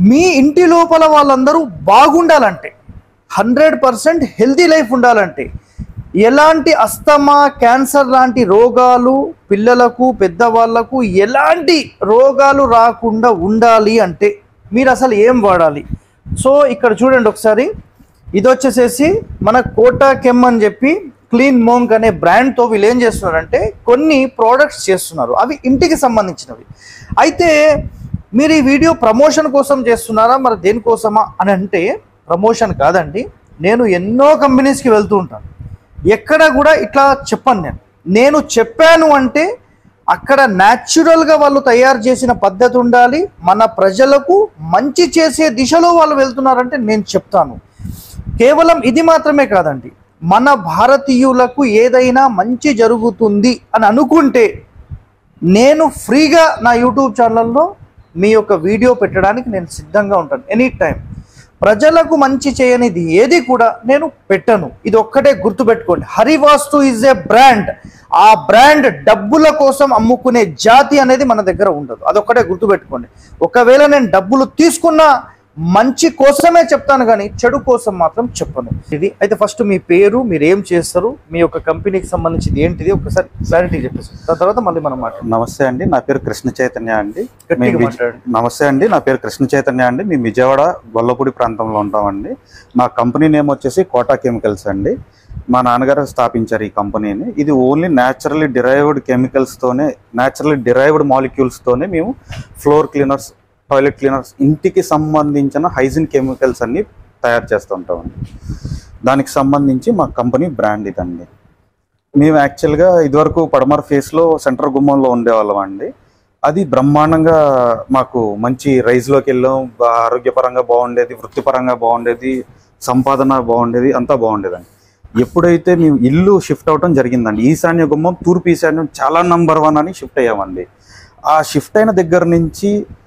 మీ ఇంటి లోపల వాళ్ళందరూ బాగుండాలంటే హండ్రెడ్ పర్సెంట్ హెల్తీ లైఫ్ ఉండాలంటే ఎలాంటి అస్తమా క్యాన్సర్ లాంటి రోగాలు పిల్లలకు పెద్దవాళ్లకు ఎలాంటి రోగాలు రాకుండా ఉండాలి అంటే మీరు అసలు ఏం వాడాలి సో ఇక్కడ చూడండి ఒకసారి ఇది వచ్చేసేసి మన కోటా కెమ్ అని చెప్పి క్లీన్ మోంక్ అనే బ్రాండ్తో వీళ్ళు ఏం చేస్తున్నారంటే కొన్ని ప్రోడక్ట్స్ చేస్తున్నారు అవి ఇంటికి సంబంధించినవి అయితే మీరు ఈ వీడియో ప్రమోషన్ కోసం చేస్తున్నారా మరి దేనికోసమా అని అంటే ప్రమోషన్ కాదండి నేను ఎన్నో కంపెనీస్కి వెళ్తూ ఉంటాను ఎక్కడ కూడా ఇట్లా చెప్పను నేను నేను చెప్పాను అంటే అక్కడ న్యాచురల్గా వాళ్ళు తయారు చేసిన పద్ధతి ఉండాలి మన ప్రజలకు మంచి చేసే దిశలో వాళ్ళు వెళ్తున్నారంటే నేను చెప్తాను కేవలం ఇది మాత్రమే కాదండి మన భారతీయులకు ఏదైనా మంచి జరుగుతుంది అని అనుకుంటే నేను ఫ్రీగా నా యూట్యూబ్ ఛానల్లో మీ యొక్క వీడియో పెట్టడానికి నేను సిద్ధంగా ఉంటాను ఎనీ టైం ప్రజలకు మంచి చేయనిది ఏది కూడా నేను పెట్టను ఇది ఒక్కటే గుర్తుపెట్టుకోండి హరివాస్తు ఈజ్ ఏ బ్రాండ్ ఆ బ్రాండ్ డబ్బుల కోసం అమ్ముకునే జాతి అనేది మన దగ్గర ఉండదు అదొక్కటే గుర్తుపెట్టుకోండి ఒకవేళ నేను డబ్బులు తీసుకున్నా మంచి కోసమే చెప్తాను కానీ చెడు కోసం మాత్రం చెప్పను ఇది అయితే ఫస్ట్ మీ పేరు మీరు ఏం చేస్తారు మీ యొక్క కంపెనీకి సంబంధించింది ఏంటిది ఒకసారి క్లారిటీ చెప్పేసి దాని తర్వాత మళ్ళీ మనం మాట్లాడదాం నమస్తే అండి నా పేరు కృష్ణ చైతన్య అండి గట్టిగా మేము విజ- మాట్లాడండి. నమస్తే అండి నా పేరు కృష్ణ చైతన్య అండి మేము విజయవాడ గొల్లపూడి ప్రాంతంలో ఉంటామండి మా కంపెనీ నేమ్ వచ్చేసి కోటా కెమికల్స్ అండి మా నాన్నగారు స్థాపించారు ఈ కంపెనీని ఇది ఓన్లీ న్యాచురల్లీ డిరైవ్డ్ కెమికల్స్తోనే న్యాచురల్లీ డిరైవ్డ్ మాలిక్యూల్స్తోనే మేము ఫ్లోర్ క్లీనర్స్ టాయిలెట్ క్లీనర్స్ ఇంటికి సంబంధించిన హైజీన్ కెమికల్స్ అన్ని తయారు చేస్తూ ఉంటామండి దానికి సంబంధించి మా కంపెనీ బ్రాండ్ ఇదండి మేము యాక్చువల్గా ఇదివరకు పడమర ఫేస్లో సెంట్రల్ గుమ్మంలో ఉండేవాళ్ళం అండి అది బ్రహ్మాండంగా మాకు మంచి రైజ్లోకి వెళ్ళాం బా- ఆరోగ్యపరంగా బాగుండేది వృత్తిపరంగా బాగుండేది సంపాదన బాగుండేది అంతా బాగుండేదండి ఎప్పుడైతే మేము ఇల్లు షిఫ్ట్ అవటం జరిగిందండి ఈశాన్య గుమ్మం తూర్పు ఈశాన్యం చాలా నంబర్ వన్ అని షిఫ్ట్ అయ్యామండి ఆ షిఫ్ట్ అయిన దగ్గర నుంచి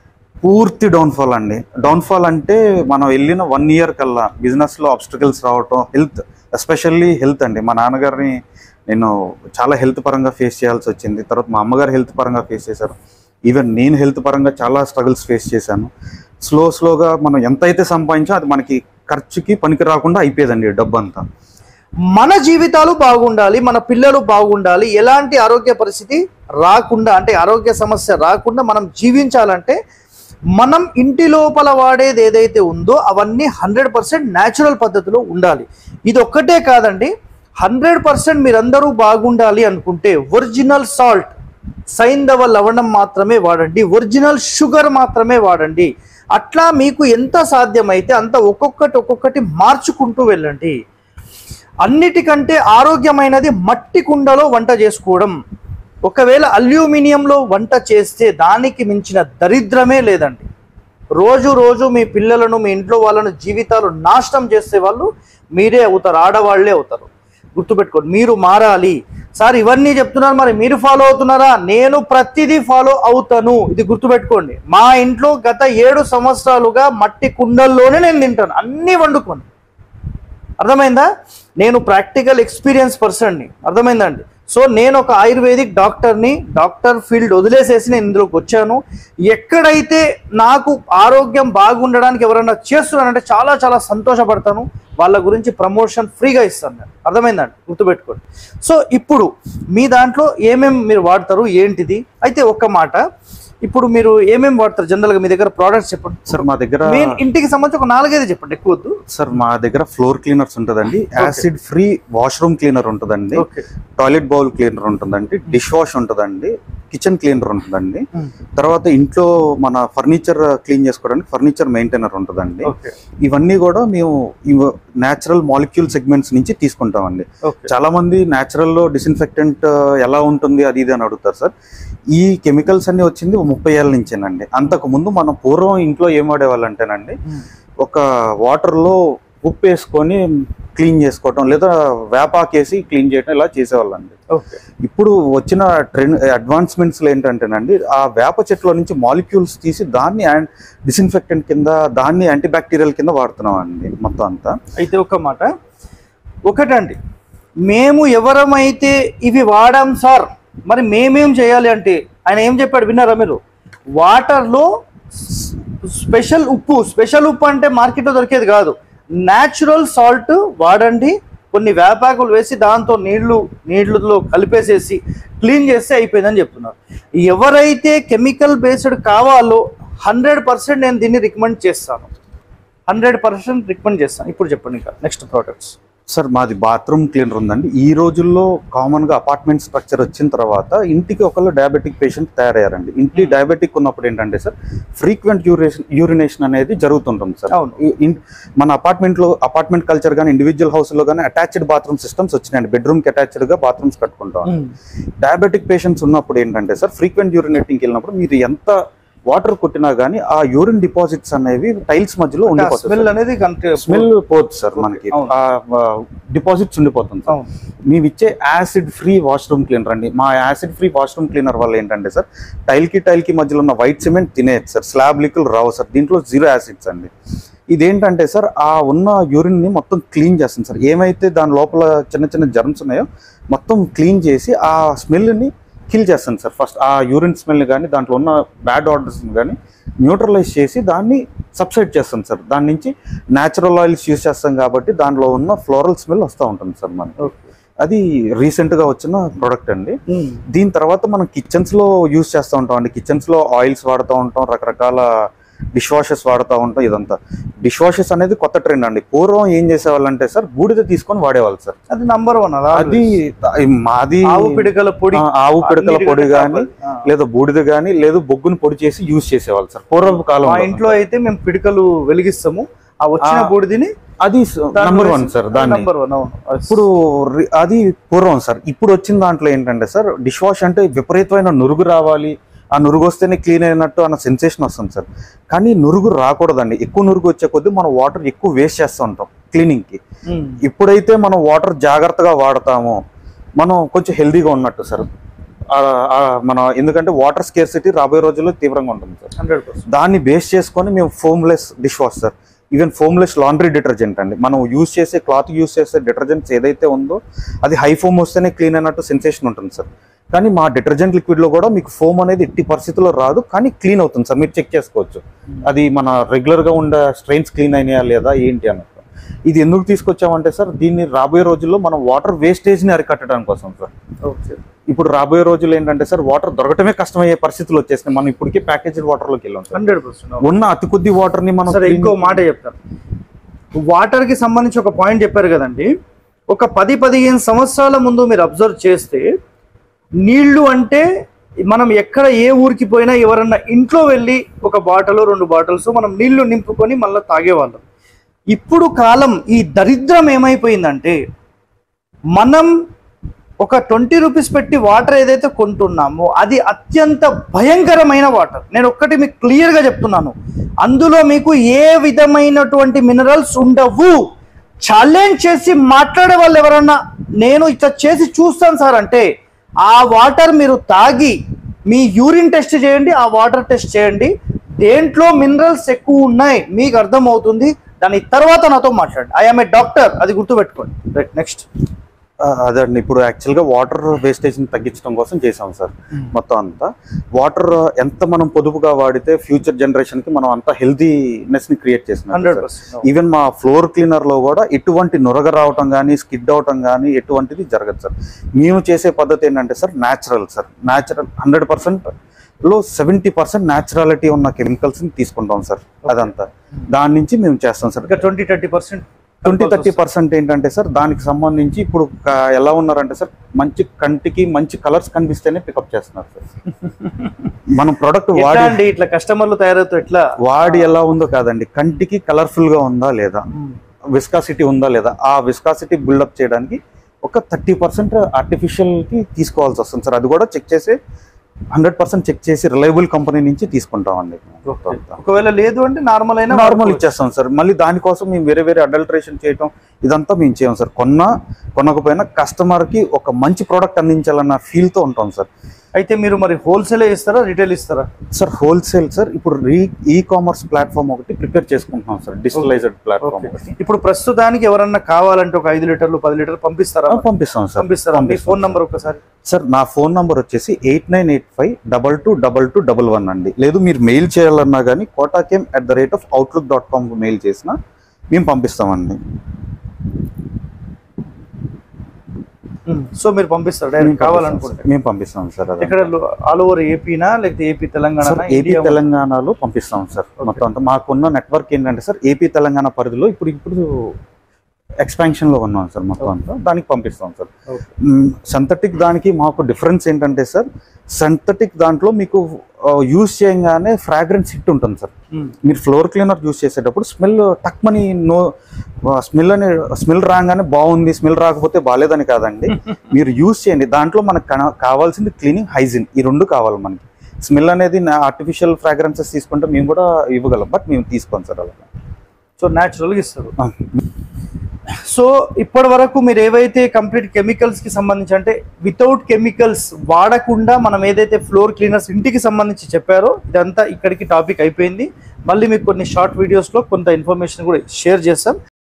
పూర్తి డౌన్ఫాల్ అండి డౌన్ఫాల్ అంటే మనం వెళ్ళిన వన్ ఇయర్ కల్లా బిజినెస్లో ఆబ్స్టికల్స్ రావటం హెల్త్ ఎస్పెషల్లీ హెల్త్ అండి మా నాన్నగారిని నేను చాలా హెల్త్ పరంగా ఫేస్ చేయాల్సి వచ్చింది తర్వాత మా అమ్మగారు హెల్త్ పరంగా ఫేస్ చేశారు ఈవెన్ నేను హెల్త్ పరంగా చాలా స్ట్రగుల్స్ ఫేస్ చేశాను స్లో స్లోగా మనం ఎంతైతే సంపాదించో అది మనకి ఖర్చుకి పనికి రాకుండా అయిపోయేదండి డబ్బు అంతా మన జీవితాలు బాగుండాలి మన పిల్లలు బాగుండాలి ఎలాంటి ఆరోగ్య పరిస్థితి రాకుండా అంటే ఆరోగ్య సమస్య రాకుండా మనం జీవించాలంటే మనం ఇంటి లోపల వాడేది ఏదైతే ఉందో అవన్నీ హండ్రెడ్ పర్సెంట్ న్యాచురల్ పద్ధతిలో ఉండాలి ఇది ఒక్కటే కాదండి హండ్రెడ్ పర్సెంట్ మీరందరూ బాగుండాలి అనుకుంటే ఒరిజినల్ సాల్ట్ సైంధవ లవణం మాత్రమే వాడండి ఒరిజినల్ షుగర్ మాత్రమే వాడండి అట్లా మీకు ఎంత సాధ్యమైతే అంత ఒక్కొక్కటి ఒక్కొక్కటి మార్చుకుంటూ వెళ్ళండి అన్నిటికంటే ఆరోగ్యమైనది మట్టి కుండలో వంట చేసుకోవడం ఒకవేళ అల్యూమినియంలో వంట చేస్తే దానికి మించిన దరిద్రమే లేదండి రోజు రోజు మీ పిల్లలను మీ ఇంట్లో వాళ్ళను జీవితాలు నాశనం చేసే వాళ్ళు మీరే అవుతారు ఆడవాళ్లే అవుతారు గుర్తుపెట్టుకోండి మీరు మారాలి సార్ ఇవన్నీ చెప్తున్నారు మరి మీరు ఫాలో అవుతున్నారా నేను ప్రతిదీ ఫాలో అవుతాను ఇది గుర్తుపెట్టుకోండి మా ఇంట్లో గత ఏడు సంవత్సరాలుగా మట్టి కుండల్లోనే నేను తింటాను అన్నీ వండుకొని అర్థమైందా నేను ప్రాక్టికల్ ఎక్స్పీరియన్స్ పర్సన్ని అర్థమైందండి సో నేను ఒక ఆయుర్వేదిక్ డాక్టర్ని డాక్టర్ ఫీల్డ్ వదిలేసేసి నేను ఇందులోకి వచ్చాను ఎక్కడైతే నాకు ఆరోగ్యం బాగుండడానికి ఎవరైనా చేస్తున్నారంటే చాలా చాలా సంతోషపడతాను వాళ్ళ గురించి ప్రమోషన్ ఫ్రీగా ఇస్తాను నేను అర్థమైందండి గుర్తుపెట్టుకోండి సో ఇప్పుడు మీ దాంట్లో ఏమేమి మీరు వాడతారు ఏంటిది అయితే ఒక్క మాట ఇప్పుడు మీరు ఏమేమి వాడతారు జనరల్గా మీ దగ్గర ప్రోడక్ట్స్ చెప్పండి సార్ మా దగ్గర మెయిన్ ఇంటికి సంబంధించి ఒక నాలుగైదు చెప్పండి ఎక్కువ వద్దు సార్ మా దగ్గర ఫ్లోర్ క్లీనర్స్ ఉంటుందండి యాసిడ్ ఫ్రీ వాష్రూమ్ క్లీనర్ ఉంటుందండి ఓకే టాయిలెట్ బౌల్ క్లీనర్ ఉంటుందండి డిష్ వాష్ ఉంటుందండి కిచెన్ క్లీనర్ ఉంటుందండి తర్వాత ఇంట్లో మన ఫర్నిచర్ క్లీన్ చేసుకోవడానికి ఫర్నిచర్ మెయింటైనర్ ఉంటుందండి ఓకే ఇవన్నీ కూడా మేము న్యాచురల్ మాలిక్యూల్ సెగ్మెంట్స్ నుంచి తీసుకుంటామండి ఓకే చాలా మంది న్యాచురల్ లో డిస్ఇన్ఫెక్టెంట్ ఎలా ఉంటుంది అది ఇది అని అడుగుతారు సార్ ఈ కెమికల్స్ అన్ని వచ్చింది ముప్పై ఏళ్ళ నుంచేనండి అంతకు ముందు మనం పూర్వం ఇంట్లో ఏం వాడేవాళ్ళు అంటేనండి ఒక వాటర్ లో ఉప్పు వేసుకొని క్లీన్ చేసుకోవటం లేదా వేపాకేసి క్లీన్ చేయడం ఇలా చేసేవాళ్ళండి ఓకే ఇప్పుడు వచ్చిన ట్రెండ్ అడ్వాన్స్మెంట్స్ ఏంటంటేనండి ఆ వేప చెట్ల నుంచి మాలిక్యూల్స్ తీసి దాన్ని డిస్ఇన్ఫెక్టెంట్ కింద దాన్ని యాంటీబ్యాక్టీరియల్ కింద వాడుతున్నాం అండి మొత్తం అంతా అయితే ఒక మాట ఒకటండి మేము ఎవరమైతే ఇవి వాడాం సార్ మరి మేమేం చేయాలి అంటే ఆయన ఏం చెప్పాడు విన్నారా మీరు వాటర్లో స్పెషల్ ఉప్పు స్పెషల్ ఉప్పు అంటే మార్కెట్లో దొరికేది కాదు న్యాచురల్ సాల్ట్ వాడండి కొన్ని వేపాకులు వేసి దాంతో నీళ్లు నీళ్లలో కలిపేసేసి క్లీన్ చేస్తే అయిపోయిందని చెప్తున్నారు ఎవరైతే కెమికల్ బేస్డ్ కావాలో హండ్రెడ్ పర్సెంట్ నేను దీన్ని రికమెండ్ చేస్తాను హండ్రెడ్ పర్సెంట్ రికమెండ్ చేస్తాను ఇప్పుడు చెప్పండి ఇంకా నెక్స్ట్ ప్రోడక్ట్స్ సార్ మాది బాత్రూమ్ క్లీనర్ ఉందండి ఈ రోజుల్లో కామన్ గా అపార్ట్మెంట్ స్ట్రక్చర్ వచ్చిన తర్వాత ఇంటికి ఒకళ్ళు డయాబెటిక్ పేషెంట్ తయారయ్యారండి ఇంటి డయాబెటిక్ ఉన్నప్పుడు ఏంటంటే సార్ ఫ్రీక్వెంట్ యూరేషన్ యూరినేషన్ అనేది జరుగుతుంటుంది సార్ అవును. ఈ- ఇన్- మన అపార్ట్మెంట్ లో అపార్ట్మెంట్ కల్చర్ కానీ ఇండివిజువల్ హౌస్ లో కానీ అటాచ్డ్ బాత్రూమ్ సిస్టమ్స్ వచ్చినాయండి బెడ్రూమ్ కి అటాచ్డ్ గా బాత్రూమ్స్ కట్టుకుంటాం డయాబెటిక్ పేషెంట్స్ ఉన్నప్పుడు ఏంటంటే సార్ ఫ్రీక్వెంట్ యూరినేటింగ్కి వెళ్ళినప్పుడు మీరు ఎంత వాటర్ కొట్టినా కానీ ఆ యూరిన్ డిపాజిట్స్ అనేవి టైల్స్ మధ్యలో ఉండిపోతాయి స్మెల్ అనేది స్మెల్ పోతుంది సార్ మనకి అవును. డిపాజిట్స్ ఉండిపోతుంది సార్ అవును మేము ఇచ్చే యాసిడ్ ఫ్రీ వాష్రూమ్ క్లీనర్ అండి మా యాసిడ్ ఫ్రీ వాష్రూమ్ క్లీనర్ వల్ల ఏంటంటే సార్ టైల్ కి టైల్ కి మధ్యలో ఉన్న వైట్ సిమెంట్ తినేది సార్ స్లాబ్ లిక్కులు రావు సార్ దీంట్లో జీరో యాసిడ్స్ అండి ఇదేంటంటే సార్ ఆ ఉన్న యూరిన్ ని మొత్తం క్లీన్ చేస్తుంది సార్ ఏమైతే దాని లోపల చిన్న చిన్న జర్మ్స్ ఉన్నాయో మొత్తం క్లీన్ చేసి ఆ స్మెల్ ని కిల్ చేస్తుంది సార్ ఫస్ట్ ఆ యూరిన్ స్మెల్ కానీ దాంట్లో ఉన్న బ్యాడ్ ఆర్డర్స్ కానీ న్యూట్రలైజ్ చేసి దాన్ని సబ్సైడ్ చేస్తుంది సార్ దాని నుంచి న్యాచురల్ ఆయిల్స్ యూస్ చేస్తాం కాబట్టి దాంట్లో ఉన్న ఫ్లోరల్ స్మెల్ వస్తూ ఉంటుంది సార్ మనకి ఓకే అది రీసెంట్ గా వచ్చిన ప్రోడక్ట్ అండి దీని తర్వాత మనం కిచెన్స్ లో యూస్ చేస్తూ ఉంటాం అండి కిచెన్స్ లో ఆయిల్స్ వాడుతూ ఉంటాం రకరకాల డిష్ వాషెస్ వాడుతూ ఉంటాం ఇదంతా డిష్ వాషెస్ అనేది కొత్త ట్రెండ్ అండి పూర్వం ఏం చేసేవాళ్ళంటే సార్ బూడిద తీసుకొని వాడేవాళ్ళు సార్ అది నంబర్ వన్ అది మాది ఆవు పిడకల పొడి ఆ, ఆవు పిడకల అన్నిటికంటే పొడి కానీ ఆ. లేదా బూడిద కానీ లేదా బొగ్గుని పొడి చేసి యూస్ చేసేవాళ్ళు సార్ పూర్వపు కాలం మా ఇంట్లో అయితే మేము పిడకలు వెలిగిస్తాము ఆ వచ్చిన ఆ, బూడిదిని అది నంబర్ వన్ సార్ దాన్ని నంబర్ వన్ అవును ఇప్పుడు రి- అది పూర్వం సార్ ఇప్పుడు వచ్చిన దాంట్లో ఏంటంటే సార్ డిష్ వాష్ అంటే విపరీతమైన నురుగు రావాలి ఆ నురుగు వస్తేనే క్లీన్ అయినట్టు అన్న సెన్సేషన్ వస్తుంది సార్ కానీ నురుగు రాకూడదండి ఎక్కువ నురుగు వచ్చే కొద్దీ మనం వాటర్ ఎక్కువ వేస్ట్ చేస్తూ ఉంటాం క్లీనింగ్కి ఉమ్. ఇప్పుడైతే మనం వాటర్ జాగ్రత్తగా వాడతామో మనం కొంచెం హెల్దీగా ఉన్నట్టు సార్ ఆ- ఆ మన ఎందుకంటే వాటర్ స్కేర్సిటీ రాబోయే రోజుల్లో తీవ్రంగా ఉంటుంది సార్ హండ్రెడ్ పర్సెంట్ దాన్ని బేస్ చేసుకొని మేము foamless dish wash sir even foamless laundry detergent అండి మనం యూస్ చేసే క్లాత్ యూస్ చేసే డిటర్జెంట్స్ ఏదైతే ఉందో అది హై ఫోమ్ వస్తేనే క్లీన్ అయినట్టు సెన్సేషన్ ఉంటుంది సార్ కానీ మా డిటర్జెంట్ లిక్విడ్ లో కూడా మీకు ఫోమ్ అనేది ఎట్టి పరిస్థితుల్లో రాదు కానీ క్లీన్ అవుతుంది సార్ మీరు చెక్ చేసుకోవచ్చు అది మన రెగ్యులర్ గా ఉండే స్ట్రెయిన్స్ క్లీన్ అయినాయా లేదా ఏంటి అన్నట్టు ఇది ఎందుకు తీసుకొచ్చామంటే సార్ దీన్ని రాబోయే రోజుల్లో మనం వాటర్ వేస్టేజ్ ని అరికట్టడం కోసం సార్ ఓకే ఇప్పుడు రాబోయే రోజులు ఏంటంటే సార్ వాటర్ దొరకటమే కష్టమయ్యే పరిస్థితులు వచ్చేసినాయి మనం ఇప్పటికే ప్యాకేజ్డ్ వాటర్ లోకి వెళ్ళాం సార్ హండ్రెడ్ పర్సెంట్ ఉన్న అతి కొద్ది వాటర్ ని మనం సరే clean- ఇంకో మాట చెప్తాను వాటర్ కి సంబంధించి ఒక పాయింట్ చెప్పారు కదండి ఒక పది పదిహేను సంవత్సరాల ముందు మీరు అబ్జర్వ్ చేస్తే నీళ్లు అంటే మనం ఎక్కడ ఏ ఊరికి పోయినా ఎవరన్నా ఇంట్లో వెళ్ళి ఒక బాటలు రెండు బాటిల్స్ మనం నీళ్లు నింపుకొని మళ్ళీ తాగేవాళ్ళం ఇప్పుడు కాలం ఈ దరిద్రం ఏమైపోయిందంటే మనం ఒక ట్వంటీ రూపీస్ పెట్టి వాటర్ ఏదైతే కొంటున్నామో అది అత్యంత భయంకరమైన వాటర్ నేను ఒక్కటి మీకు క్లియర్గా చెప్తున్నాను అందులో మీకు ఏ విధమైనటువంటి మినరల్స్ ఉండవు ఛాలెంజ్ చేసి మాట్లాడే వాళ్ళు ఎవరన్నా నేను ఇట్లా చేసి చూస్తాను సార్ అంటే ఆ వాటర్ మీరు తాగి మీ యూరిన్ టెస్ట్ చేయండి ఆ వాటర్ టెస్ట్ చేయండి దేంట్లో మినరల్స్ ఎక్కువ ఉన్నాయి మీకు అర్థమవుతుంది దాని తర్వాత నాతో మాట్లాడండి ఐఎమ్ ఏ డాక్టర్ అది గుర్తుపెట్టుకోండి రైట్ నెక్స్ట్ ఆ, అదండి ఇప్పుడు యాక్చువల్ గా వాటర్ వేస్టేజ్ ని తగ్గించడం కోసం చేసాం సార్ మొత్తం అంతా వాటర్ ఎంత మనం పొదుపుగా వాడితే ఫ్యూచర్ జనరేషన్ కి మనం అంత హెల్దీనెస్ ని క్రియేట్ చేసినాం హండ్రెడ్ సార్. పర్సెంట్ ఈవెన్ మా ఫ్లోర్ క్లీనర్ లో కూడా ఎటువంటి నురగ రావటం కానీ స్కిడ్ అవటం కానీ ఎటువంటిది జరగదు సార్ మేము చేసే పద్ధతి ఏంటంటే sir natural sir natural hundred percent లో సెవెంటీ పర్సెంట్ న్యాచురాలిటీ ఉన్న కెమికల్స్ ని తీసుకుంటాం సార్ అదంతా దాని నుంచి మేము చేస్తాం సార్ ఇంకా twenty thirty percent twenty thirty percent ఏంటంటే సార్ దానికి సంబంధించి ఇప్పుడు క- ఎలా ఉన్నారంటే సార్ మంచి కంటికి మంచి కలర్స్ కనిపిస్తేనే పికప్ చేస్తున్నారు సార్ మనం ప్రొడక్ట్ ఎట్లా వాడి అండి ఇట్లా కస్టమర్లు తయారవుతూ ఎట్లా వాడి ఎలా ఉందో కాదండి కంటికి కలర్ఫుల్ గా ఉందా లేదా విస్కాసిటీ ఉందా లేదా ఆ విస్కాసిటీ బిల్డప్ చేయడానికి ఒక థర్టీ పర్సెంట్ ఆర్టిఫిషియల్ కి తీసుకోవాల్సి వస్తుంది సార్ అది కూడా చెక్ చేసి హండ్రెడ్ పర్సెంట్ చెక్ చేసి రిలయబుల్ కంపెనీ నుంచి తీసుకుంటామండి ఒకవేళ లేదు అంటే నార్మల్ అయినా నార్మల్ ఇచ్చేస్తాం సార్ మళ్ళీ దానికోసం మేము వేరే వేరే అడల్ట్రేషన్ చేయటం ఇదంతా మేము చేయం సార్ కొన్నా కొనకపోయినా కస్టమర్ కి ఒక మంచి ప్రోడక్ట్ అందించాలన్న ఫీల్ తో ఉంటాం సార్ అయితే మీరు మరి హోల్సేల్ ఇస్తారా రిటైల్ ఇస్తారా సార్ హోల్సేల్ సార్ ఇప్పుడు రీ ఈ కామర్స్ ప్లాట్ఫామ్ ఒకటి ప్రిపేర్ చేసుకుంటున్నాం సార్ డిజిటలైజ్డ్ ప్లాట్ఫామ్ ఓకే ఒకటి ఇప్పుడు ప్రస్తుతానికి ఎవరన్నా కావాలంటే ఒక ఐదు లీటర్లు పది లీటర్లు పంపిస్తారా ఆ, పంపిస్తాం సార్ పంపిస్తారా మీ ఫోన్ నంబర్ ఒకసారి సార్ నా ఫోన్ నంబర్ వచ్చేసి eight nine eight five double two double two double one అండి లేదు మీరు మెయిల్ చేయాలన్నా కానీ Kotachem at the rate of outlook dot కామ్కి మెయిల్ చేసినా మేము పంపిస్తామండి సో మీరు పంపిస్తారు డైరెక్ట్ కావాలనుకుంటే మేము పంపిస్తాం సార్ అది ఎక్కడ ఆల్ ఓవర్ ఏపీనా లేకపోతే ఏపీ తెలంగాణ సార్ ఏపీ తెలంగాణలో పంపిస్తాం సార్ మొత్తం అంతా మాకున్న నెట్వర్క్ ఏంటంటే సార్ ఏపీ తెలంగాణ పరిధిలో ఇప్పుడు ఇప్పుడు ఎక్స్పాన్షన్ లో ఉన్నాం సార్ మొత్తం అంతా దానికి పంపిస్తాం సార్ సింథటిక్ దానికి మాకు డిఫరెన్స్ ఏంటంటే సార్ సింథటిక్ దాంట్లో మీకు యూజ్ చేయగానే ఫ్రాగ్రెన్స్ హిట్ ఉంటుంది సార్ మీరు ఫ్లోర్ క్లీనర్ యూజ్ చేసేటప్పుడు స్మెల్ టక్మని నో స్మెల్ అనే స్మెల్ రాగానే బాగుంది స్మెల్ రాకపోతే బాగాలేదని కాదండి మీరు యూజ్ చేయండి దాంట్లో మనకు కన- కావాల్సింది క్లీనింగ్ హైజీన్ ఈ రెండు కావాలి మనకి స్మెల్ అనేది ఆర్టిఫిషియల్ ఫ్రాగ్రెన్సెస్ తీసుకుంటే మేము కూడా ఇవ్వగలం బట్ మేము తీసుకోం సార్ అలా సో న్యాచురల్గా ఇస్తారు ఆ, సో ఇప్పటి వరకు మీరు ఏవైతే కంప్లీట్ కెమికల్స్ కి సంబంధించి అంటే వితౌట్ కెమికల్స్ వాడకుండా మనం ఏదైతే ఫ్లోర్ క్లీనర్స్ ఇంటికి సంబంధించి చెప్పారో ఇదంతా ఇక్కడికి టాపిక్ అయిపోయింది మళ్ళీ మీకు కొన్ని షార్ట్ వీడియోస్లో కొంత ఇన్ఫర్మేషన్ కూడా షేర్ చేస్తాం